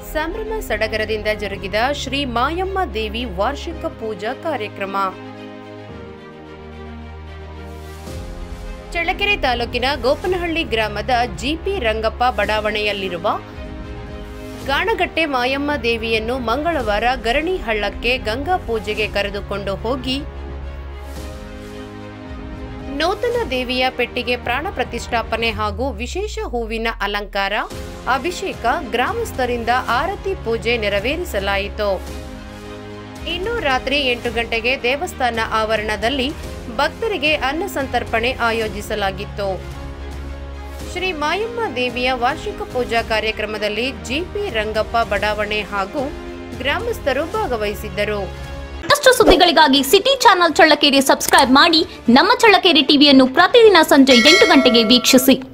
ಸಂಭ್ರಮ ಸಡಗರದಿಂದ ಜರುಗಿದ ಶ್ರೀ ಮಾಯಮ್ಮ ದೇವಿ ವಾರ್ಷಿಕ ಪೂಜಾ ಕಾರ್ಯಕ್ರಮ ಚಳ್ಳಕೆರೆ ತಾಲೂಕಿನ ಗೋಪನಹಳ್ಳಿ ಗ್ರಾಮದ ಜಿಪಿ ರಂಗಪ್ಪ ಬಡಾವಣೆಯಲ್ಲಿರುವ ಗಾಣಗಟ್ಟೆ ಮಾಯಮ್ಮ ದೇವಿಯನ್ನು ಮಂಗಳವಾರ ಗರಣಿ ಹಳ್ಳಕ್ಕೆ ಗಂಗಾ ಪೂಜೆಗೆ ಕರೆದುಕೊಂಡು ಹೋಗಿ ನೂತನ ದೇವಿಯ ಪೆಟ್ಟಿಗೆ ಪ್ರಾಣ ಪ್ರತಿಷ್ಠಾಪನೆ ಹಾಗೂ ವಿಶೇಷ ಹೂವಿನ ಅಲಂಕಾರ ಅಭಿಷೇಕ ಗ್ರಾಮಸ್ಥರಿಂದ ಆರತಿ ಪೂಜೆ ನೆರವೇರಿಸಲಾಯಿತು ಇನ್ನು ರಾತ್ರಿ ಎಂಟು ಗಂಟೆಗೆ ದೇವಸ್ಥಾನ ಆವರಣದಲ್ಲಿ ಭಕ್ತರಿಗೆ ಅನ್ನ ಸಂತರ್ಪಣೆ ಆಯೋಜಿಸಲಾಗಿತ್ತು ಶ್ರೀ ಮಾಯಮ್ಮ ದೇವಿಯ ವಾರ್ಷಿಕ ಪೂಜಾ ಕಾರ್ಯಕ್ರಮದಲ್ಲಿ ಜಿಪಿ ರಂಗಪ್ಪ ಬಡಾವಣೆ ಹಾಗೂ ಗ್ರಾಮಸ್ಥರು ಭಾಗವಹಿಸಿದ್ದರು ಮತ್ತಷ್ಟು ಸುದ್ದಿಗಳಿಗಾಗಿ ಸಿಟಿ ಚಾನೆಲ್ ಚಳ್ಳಕೆರೆ ಸಬ್ಸ್ಕ್ರೈಬ್ ಮಾಡಿ ನಮ್ಮ ಚಳ್ಳಕೆರೆ ಟಿವಿಯನ್ನು ಪ್ರತಿದಿನ ಸಂಜೆ ಎಂಟು ಗಂಟೆಗೆ ವೀಕ್ಷಿಸಿ